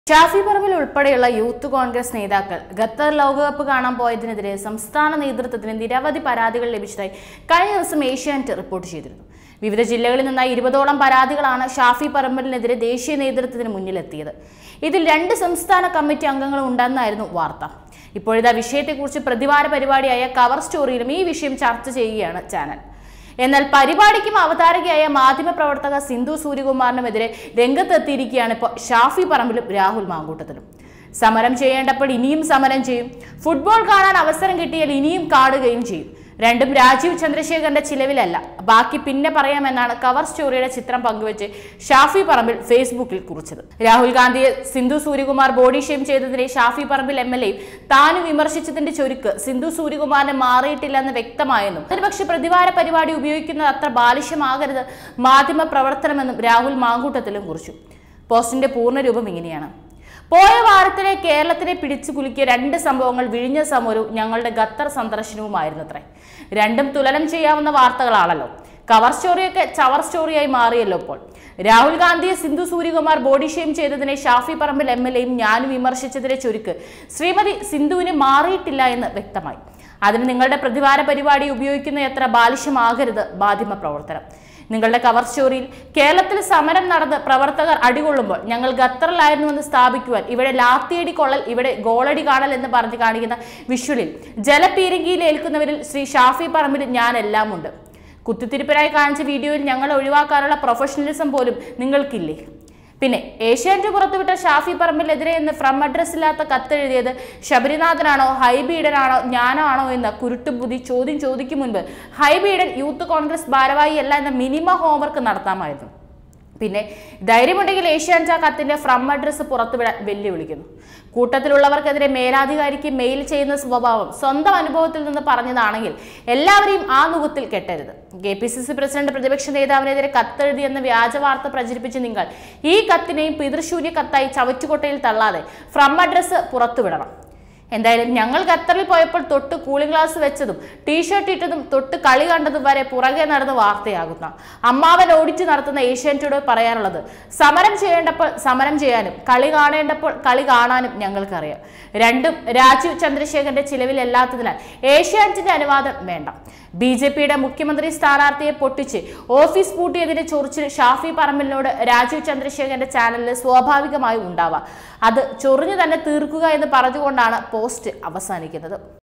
ഷാഫി പറമ്പിൽ ഉൾപ്പെടെയുള്ള യൂത്ത് കോൺഗ്രസ് നേതാക്കൾ ഖത്തർ ലോകകപ്പ് കാണാൻ പോയതിനെതിരെ സംസ്ഥാന നേതൃത്വത്തിന് നിരവധി പരാതികൾ ലഭിച്ചതായി കഴിഞ്ഞ ദിവസം ഏഷ്യാനെറ്റ് റിപ്പോർട്ട് ചെയ്തിരുന്നു വിവിധ ജില്ലകളിൽ നിന്നായി ഇരുപതോളം പരാതികളാണ് ഷാഫി പറമ്പലിനെതിരെ ദേശീയ നേതൃത്വത്തിന് മുന്നിലെത്തിയത് ഇതിൽ രണ്ട് സംസ്ഥാന കമ്മിറ്റി അംഗങ്ങളും ഉണ്ടെന്നായിരുന്നു വാർത്ത ഇപ്പോഴിതാ വിഷയത്തെക്കുറിച്ച് പ്രതിവാര പരിപാടിയായ കവർ സ്റ്റോറിയിലും ഈ വിഷയം ചർച്ച ചെയ്യുകയാണ് ചാനൽ എന്നാൽ പരിപാടിക്കും അവതാരകയായ മാധ്യമപ്രവർത്തക സിന്ധു സൂര്യകുമാറിനുമെതിരെ രംഗത്തെത്തിയിരിക്കുകയാണ് ഇപ്പോൾ ഷാഫി പറമ്പിലും രാഹുൽ മാങ്കൂട്ടത്തിലും സമരം ചെയ്യേണ്ടപ്പോൾ ഇനിയും സമരം ചെയ്യും ഫുട്ബോൾ കാണാൻ അവസരം കിട്ടിയാൽ ഇനിയും കാണുകയും ചെയ്യും രണ്ടും രാജീവ് ചന്ദ്രശേഖരന്റെ ചിലവിലല്ല ബാക്കി പിന്നെ പറയാമെന്നാണ് കവർ സ്റ്റോറിയുടെ ചിത്രം പങ്കുവച്ച് ഷാഫി പറമ്പിൽ ഫേസ്ബുക്കിൽ കുറിച്ചത് രാഹുൽ ഗാന്ധിയെ സിന്ധു സൂര്യകുമാർ ബോഡി ഷെയിം ചെയ്തതിനെ ഷാഫി പറമ്പിൽ എം എൽ എയും താനും വിമർശിച്ചതിന്റെ ചൊരുക്ക് സിന്ധു സൂര്യകുമാറിന് മാറിയിട്ടില്ലെന്ന് വ്യക്തമായെന്നും ഒരുപക്ഷെ പ്രതിവാര പരിപാടി ഉപയോഗിക്കുന്നത് അത്ര ബാലിഷ്യമാകരുത് മാധ്യമ പ്രവർത്തനമെന്നും രാഹുൽ മാങ്കൂട്ടത്തിലും കുറിച്ചു പോസ്റ്റിന്റെ പൂർണ്ണരൂപം ഇങ്ങനെയാണ് പോയ വാരത്തിലെ കേരളത്തിനെ പിടിച്ചു കുലുക്കിയ രണ്ട് സംഭവങ്ങൾ വിഴിഞ്ഞ സമരവും ഞങ്ങളുടെ ഖത്തർ സന്ദർശനവുമായിരുന്നു അത്രേ രണ്ടും തുലനം ചെയ്യാവുന്ന വാർത്തകളാണല്ലോ കവർ സ്റ്റോറിയൊക്കെ ചവർ സ്റ്റോറിയായി മാറിയല്ലോ ഇപ്പോൾ രാഹുൽ ഗാന്ധിയെ സിന്ധു സൂര്യകുമാർ ബോഡി ഷെയിം ചെയ്തതിനെ ഷാഫി പറമ്പിൽ എം എൽ എയും ഞാനും വിമർശിച്ചതിനെ ചുരുക്ക് ശ്രീമതി സിന്ധുവിന് മാറിയിട്ടില്ല എന്ന് വ്യക്തമായി അതിന് നിങ്ങളുടെ പ്രതിവാര പരിപാടി ഉപയോഗിക്കുന്ന എത്ര ബാലിഷ്യമാകരുത് മാധ്യമ പ്രവർത്തനം നിങ്ങളുടെ കവർ സ്റ്റോറിയിൽ കേരളത്തിൽ സമരം നടന്ന് പ്രവർത്തകർ അടികൊള്ളുമ്പോൾ ഞങ്ങൾ ഖത്തറിലായിരുന്നുവെന്ന് സ്ഥാപിക്കുവാൻ ഇവിടെ ലാത്തിയടി കൊള്ളൽ ഇവിടെ ഗോളടി കാണൽ എന്ന് പറഞ്ഞ് കാണിക്കുന്ന വിഷ്വലിൽ ജലപീരങ്കിയിൽ ഏൽക്കുന്നവരിൽ ശ്രീ ഷാഫി പറമ്പിൽ ഞാനെല്ലാം ഉണ്ട് കുത്തിത്തിരിപ്പിനായി കാണിച്ച വീഡിയോയിൽ ഞങ്ങൾ ഒഴിവാക്കാനുള്ള പ്രൊഫഷണലിസം പോലും നിങ്ങൾക്കില്ലേ പിന്നെ ഏഷ്യാനെറ്റ് പുറത്തുവിട്ട ഷാഫി പറമ്പിലെതിരെ എന്ന് ഫ്രം അഡ്രസ് ഇല്ലാത്ത കത്തെഴുതിയത് ശബരിനാഥനാണോ ഹൈബീഡനാണോ ഞാനാണോ എന്ന കുരുട്ടുബുദ്ധി ചോദ്യം ചോദിക്കും മുൻപ് ഹൈബീഡൻ യൂത്ത് കോൺഗ്രസ് ഭാരവാഹി അല്ല എന്ന മിനിമം ഹോംവർക്ക് നടത്താമായിരുന്നു പിന്നെ ധൈര്യമുണ്ടെങ്കിൽ ഏഷ്യാനെറ്റ് ആ കത്തിന്റെ ഫ്രം അഡ്രസ്സ് പുറത്തുവിടാൻ വെല്ലുവിളിക്കുന്നു കൂട്ടത്തിലുള്ളവർക്കെതിരെ മേലാധികാരിക്ക് മെയിൽ ചെയ്യുന്ന സ്വഭാവം സ്വന്തം അനുഭവത്തിൽ നിന്ന് പറഞ്ഞതാണെങ്കിൽ എല്ലാവരെയും ആ മുഖത്തിൽ കെട്ടരുത് K P C C president പ്രതിപക്ഷ നേതാവിനെതിരെ കത്തെഴുതിയെന്ന വ്യാജ വാർത്ത പ്രചരിപ്പിച്ച് നിങ്ങൾ ഈ കത്തിനെയും പിതൃശൂന്യ കത്തായി ചവറ്റുകൊട്ടയിൽ തള്ളാതെ ഫ്രം അഡ്രസ്സ് പുറത്തുവിടണം എന്തായാലും ഞങ്ങൾ ഖത്തറിൽ പോയപ്പോൾ തൊട്ട് കൂളിംഗ് ഗ്ലാസ് വെച്ചതും ടീഷർട്ട് ഇട്ടതും തൊട്ട് കളി കണ്ടതും വരെ പുറകെ നടന്ന് വാർത്തയാകുന്ന അമ്മാവൻ ഓടിച്ചു നടത്തുന്ന ഏഷ്യാനെറ്റോട് പറയാനുള്ളത് സമരം ചെയ്യേണ്ടപ്പോൾ സമരം ചെയ്യാനും കളി കാണേണ്ടപ്പോൾ കളി കാണാനും ഞങ്ങൾക്കറിയാം രണ്ടും രാജീവ് ചന്ദ്രശേഖരന്റെ ചിലവിലല്ലാത്തതിനാൽ ഏഷ്യാനെറ്റിന്റെ അനുവാദം വേണ്ട ബി ജെ പിയുടെ മുഖ്യമന്ത്രി സ്ഥാനാർത്ഥിയെ പൊട്ടിച്ച് ഓഫീസ് പൂട്ടിയതിന്റെ ചൊറിച്ചിൽ ഷാഫി പറമ്പിലിനോട് രാജീവ് ചന്ദ്രശേഖരന്റെ ചാനലിൽ സ്വാഭാവികമായും ഉണ്ടാവാം അത് ചൊറിഞ്ഞു തന്നെ തീർക്കുക എന്ന് പറഞ്ഞുകൊണ്ടാണ് പോസ്റ്റ് അവസാനിക്കുന്നത്